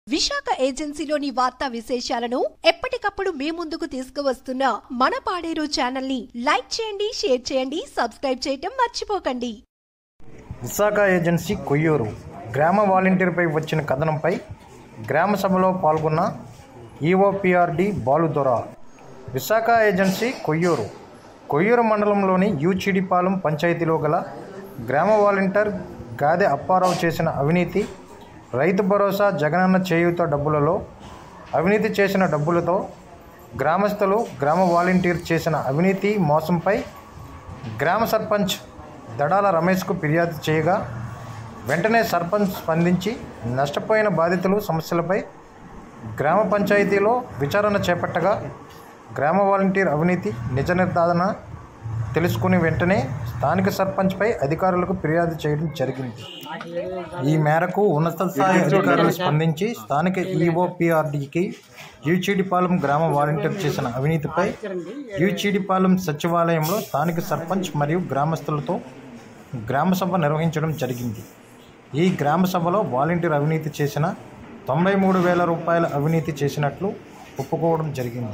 విశాఖ ఏజెన్సీలోని వార్తా విశేషాలను ఎప్పటికప్పుడు మీ ముందుకు తీసుకువస్తున్న మన పాడేరు ఛానల్ ని లైక్ చేయండి షేర్ చేయండి సబ్స్క్రైబ్ చేయటం మర్చిపోకండి విశాఖ ఏజెన్సీ కొయ్యూరు గ్రామ వాలంటీర్పై వచ్చిన కథనంపై గ్రామ సభలో పాల్గొన్న ఈఓపిఆర్డి బాలుదొర విశాఖ ఏజెన్సీ కొయ్యూరు కొయ్యూరు మండలంలోని యూచిడిపాలెం పంచాయతీలో గల గ్రామ వాలంటీర్ గాదె అప్పారావు చేసిన అవినీతి రైతు భరోసా జగనన్న చేయూత డబ్బులలో అవినీతి చేసిన డబ్బులతో గ్రామస్తులు గ్రామ వాలంటీర్ చేసిన అవినీతి మోసంపై గ్రామ సర్పంచ్ దడాల రమేష్కు ఫిర్యాదు చేయగా వెంటనే సర్పంచ్ స్పందించి నష్టపోయిన బాధితులు సమస్యలపై గ్రామ పంచాయతీలో విచారణ చేపట్టగా గ్రామ వాలంటీర్ అవినీతి నిజ నిర్ధారణ తెలుసుకుని వెంటనే స్థానిక సర్పంచ్పై అధికారులకు ఫిర్యాదు చేయడం జరిగింది ఈ మేరకు ఉన్నత స్థాయి అధికారులు స్పందించి స్థానిక ఈఓపిఆర్డీకి యూచిడిపాలెం గ్రామ వాలంటీర్ చేసిన అవినీతిపై యూచిడిపాలెం సచివాలయంలో స్థానిక సర్పంచ్ మరియు గ్రామస్తులతో గ్రామ సభ నిర్వహించడం జరిగింది ఈ గ్రామ సభలో వాలంటీర్ అవినీతి చేసిన తొంభై మూడు వేల రూపాయల అవినీతి చేసినట్లు ఒప్పుకోవడం జరిగింది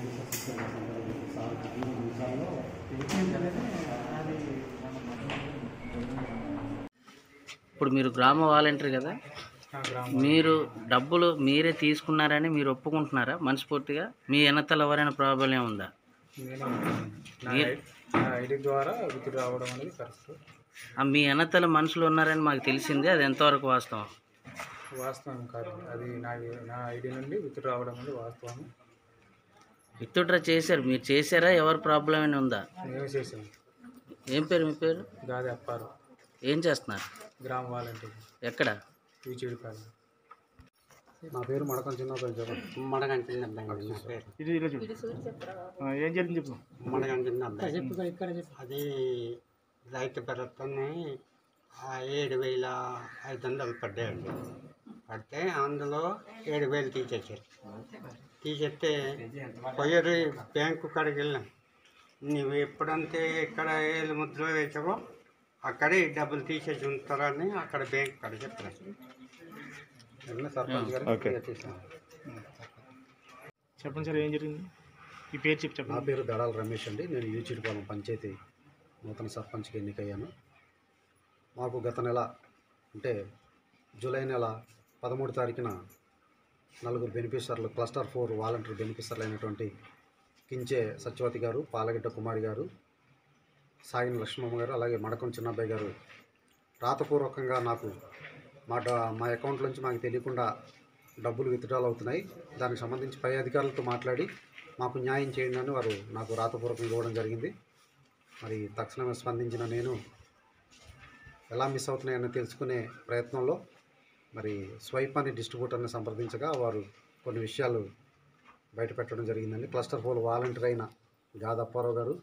ఇప్పుడు మీరు గ్రామ వాలంటీర్ కదా మీరు డబ్బులు మీరే తీసుకున్నారని మీరు ఒప్పుకుంటున్నారా మనస్ఫూర్తిగా మీ వెనతల ఎవరైనా ప్రాబ్లం ఉందా ఏ- నా ఐడి ద్వారా విత్ రావడం అనేది కరెక్ట్ ఆ మీ వెనతల మనుషులు ఉన్నారని మాకు తెలిసింది అది ఎంతవరకు వాస్తవం వాస్తవం కాదు అది నా నా ఐడి నుండి విత్ రావడం అనేది వాస్తవం విత్డ్రా చేశారు మీరు చేశారా ఎవరి ప్రాబ్లం అయినా ఉందా నేను చేశాను ఏం పేరు మీ పేరు గాది అప్పారు ఏం చేస్తున్నారు గ్రామ వాలంటీర్ ఎక్కడ ఈచీడిపాలెం నా పేరు మడకం చిన్న చెప్పండి ఏం జరిగింది చెప్పు అది రైతు భరోసాని ఆ ఏడు వేల ఐదు వందలు పడ్డాయండి పడితే అందులో ఏడు వేలు తీసేసారు తీసేస్తే పోయారు బ్యాంకు కాడికి వెళ్ళాం నువ్వు ఎప్పుడంతే ఇక్కడ ఏళ్ళు ముద్ర వేసావో అక్కడే ఈ డబ్బులు తీసేసి ఉంటారని అక్కడ బ్యాంకు కాడ చెప్పారు వెంటనే సర్పంచ్ గారికి ఫిర్యాదు చేశాను. చెప్పండి సార్ ఏం జరిగింది ఈ పేరు చెప్పి నా పేరు దడాల రమేష్ అండి నేను యూచిడిపాలెం పంచాయతీ నూతన సర్పంచ్కి ఎన్నికయ్యాను మాకు గత నెల అంటే జూలై నెల పదమూడు తారీఖున నలుగురు బెనిఫిషర్లు క్లస్టర్ ఫోర్ వాలంటీర్ బెనిఫిషర్లు అయినటువంటి కించే సత్యవతి గారు పాలగిడ్డ కుమారి గారు సాగిన లక్ష్మమ్మ గారు అలాగే మడకం చిన్నబ్బాయి గారు రాతపూర్వకంగా నాకు మా డ- మా అకౌంట్ నుంచి మాకు తెలియకుండా డబ్బులు విత్డ్రాల్ అవుతున్నాయి దానికి సంబంధించి పై అధికారులతో మాట్లాడి మాకు న్యాయం చేయండి అని వారు నాకు రాతపూర్వకంగా ఇవ్వడం జరిగింది మరి తక్షణమే స్పందించిన నేను ఎలా మిస్ అవుతున్నాయని తెలుసుకునే ప్రయత్నంలో మరి స్వైప్ అని డిస్ట్రిబ్యూటర్ని సంప్రదించగా వారు కొన్ని విషయాలు బయటపెట్టడం జరిగిందండి క్లస్టర్ ఫోర్ వాలంటీర్ అయిన గాదప్పారావు గారు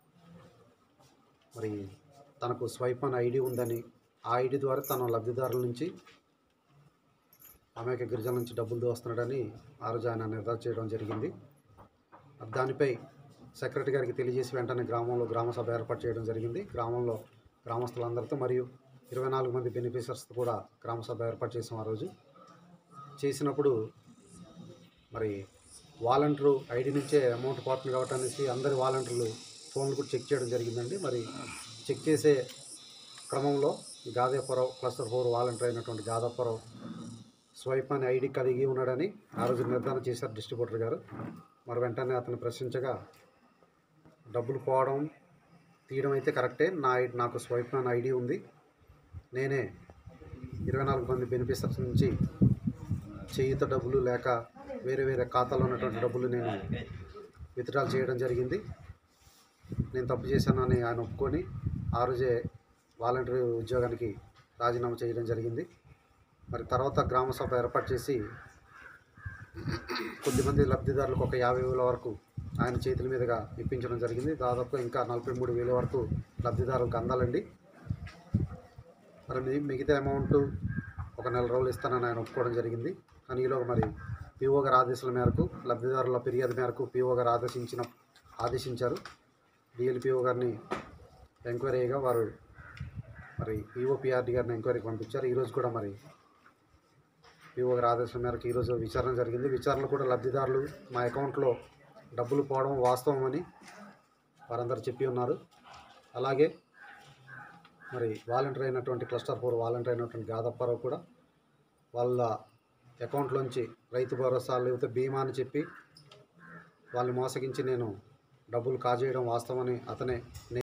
మరి తనకు స్వైప్ అని ఐడి ఉందని ఆ ఐడి ద్వారా తన లబ్ధిదారుల నుంచి అమాయక గిరిజనుల నుంచి డబ్బులు దోస్తున్నాడని ఆ రోజు ఆయన నిర్ధారణ చేయడం జరిగింది దానిపై సెక్రటరీ గారికి తెలియజేసి వెంటనే గ్రామంలో గ్రామ సభ ఏర్పాటు చేయడం జరిగింది గ్రామంలో గ్రామస్తులందరితో మరియు ఇరవై నాలుగు మంది బెనిఫిషర్స్తో కూడా గ్రామ సభ ఏర్పాటు చేసాం ఆ రోజు చేసినప్పుడు మరి వాలంటీరు ఐడి నుంచే అమౌంట్ పోతుంది కాబట్టి అనేసి అందరి వాలంటీర్లు ఫోన్లు కూడా చెక్ చేయడం జరిగిందండి మరి చెక్ చేసే క్రమంలో గాదేపురం క్లస్టర్ ఫోర్ వాలంటీర్ అయినటువంటి గాదపురం స్వైప్ అని ఐడి కలిగి ఉన్నాడని ఆ రోజు నిర్ధారణ చేశారు డిస్ట్రిబ్యూటర్ గారు మరి వెంటనే అతను ప్రశ్నించగా డబ్బులు పోవడం తీయడం అయితే కరెక్టే నా ఐ- నాకు స్వైప్ అని ఐడి ఉంది నేనే ఇరవై నాలుగు మంది బెనిఫిషర్స్ నుంచి చేయుత డబ్బులు లేక వేరే వేరే ఖాతాలో ఉన్నటువంటి డబ్బులు నేను విత్డ్రాల్ చేయడం జరిగింది నేను తప్పు చేశానని ఆయన ఒప్పుకొని ఆ రోజే వాలంటరీ ఉద్యోగానికి రాజీనామా చేయడం జరిగింది మరి తర్వాత గ్రామ సభ ఏర్పాటు చేసి కొద్దిమంది లబ్ధిదారులకు ఒక యాభై వేల వరకు ఆయన చేతుల మీదుగా ఇప్పించడం జరిగింది దాదాపు ఇంకా నలభై మూడు వేల వరకు లబ్ధిదారులకు అందాలండి మరి మి- మిగతా అమౌంట్ ఒక నెల రోజులు ఇస్తానని ఆయన ఒప్పుకోవడం జరిగింది కానీ ఈలోగా మరి పిఓ గారి ఆదేశాల మేరకు లబ్ధిదారుల ఫిర్యాదు మేరకు పిఓ గారు ఆదేశించిన ఆదేశించారు డిఎల్పిఓ గారిని ఎంక్వైరీగా వారు మరి ఈఓపిఆర్డి గారిని ఎంక్వైరీకి పంపించారు ఈరోజు కూడా మరి పిఓ గారి ఆదేశం మేరకు ఈరోజు విచారణ జరిగింది విచారణలో కూడా లబ్ధిదారులు మా అకౌంట్లో డబ్బులు పోవడం వాస్తవమని వారందరూ చెప్పి ఉన్నారు అలాగే మరి వాలంటీర్ అయినటువంటి క్లస్టర్ ఫోర్ వాలంటీర్ అయినటువంటి గాదప్పారావు కూడా వాళ్ళ అకౌంట్లోంచి రైతు భరోసా లేకపోతే బీమా అని చెప్పి వాళ్ళని మోసగించి నేను డబ్బులు కాజేయడం వాస్తవమని అతనే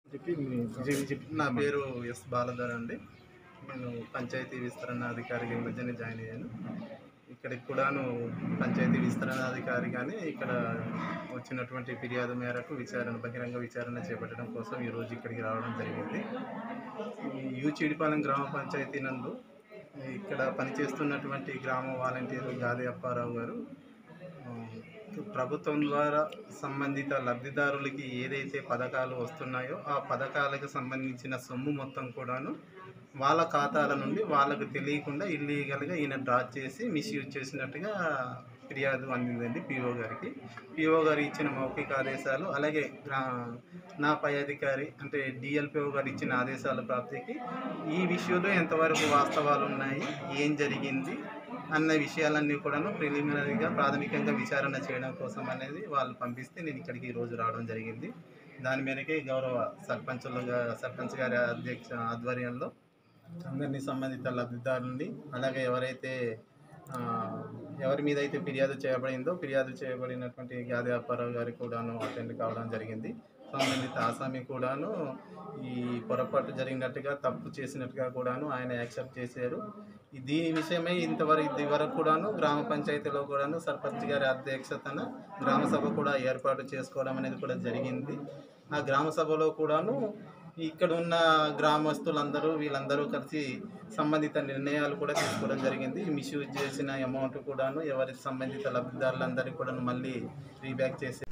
నా పేరు ఎస్ బాలధర్ అండి నేను పంచాయతీ విస్తరణ అధికారిగా ఈ మధ్యనే జాయిన్ అయ్యాను ఇక్కడికి కూడాను పంచాయతీ విస్తరణ అధికారి కానీ ఇక్కడ వచ్చినటువంటి ఫిర్యాదు మేరకు విచారణ బహిరంగ విచారణ చేపట్టడం కోసం ఈరోజు ఇక్కడికి రావడం జరిగింది ఈ యూచిడిపాలెం గ్రామ పంచాయతీ నందు ఇక్కడ పనిచేస్తున్నటువంటి గ్రామ వాలంటీరు గాది అప్పారావు గారు ఆ, ప్రభుత్వం ద్వారా సంబంధిత లబ్ధిదారులకి ఏదైతే పథకాలు వస్తున్నాయో ఆ పథకాలకు సంబంధించిన సొమ్ము మొత్తం కూడాను వాళ్ళ ఖాతాల నుండి వాళ్ళకు తెలియకుండా ఇల్లీగల్గా ఈయన డ్రా చేసి మిస్యూజ్ చేసినట్టుగా ఫిర్యాదు అందిందండి పిఓ గారికి పిఓ గారు ఇచ్చిన మౌఖిక ఆదేశాలు అలాగే గ్రా- నా పై అధికారి అంటే డిఎల్పిఓ గారు ఇచ్చిన ఆదేశాల ప్రాప్తికి ఈ విషయంలో ఎంతవరకు వాస్తవాలు ఉన్నాయి ఏం జరిగింది అన్న విషయాలన్నీ కూడాను ప్రిలిమినరీగా ప్రాథమికంగా విచారణ చేయడం కోసం అనేది వాళ్ళు పంపిస్తే నేను ఇక్కడికి ఈరోజు రావడం జరిగింది దాని మేరకే గౌరవ సర్పంచులుగా సర్పంచ్ గారి అధ్యక్ష ఆధ్వర్యంలో అందరినీ సంబంధిత లబ్ధిదారులని అలాగే ఎవరైతే ఆ, ఎవరి మీద అయితే ఫిర్యాదు చేయబడిందో ఫిర్యాదు చేయబడినటువంటి గాది అప్పారావు గారికి కూడాను అటెండ్ కావడం జరిగింది సంబంధిత ఆసామి కూడాను ఈ పొరపాటు జరిగినట్టుగా తప్పు చేసినట్టుగా కూడాను ఆయన యాక్సెప్ట్ చేశారు ఈ దీని విషయమై ఇంతవరకు ఇది వరకు కూడాను గ్రామ పంచాయతీలో కూడాను సర్పంచ్ గారి అధ్యక్షతన గ్రామ సభ కూడా ఏర్పాటు చేసుకోవడం అనేది కూడా జరిగింది ఆ గ్రామ సభలో కూడాను ఇక్కడ ఉన్న గ్రామస్తులందరూ వీళ్ళందరూ కలిసి సంబంధిత నిర్ణయాలు కూడా తీసుకోవడం జరిగింది ఈ మిస్యూజ్ చేసిన అమౌంట్ కూడాను ఎవరి సంబంధిత లబ్ధిదారులందరికీ కూడా మళ్ళీ రీబ్యాక్ చేసి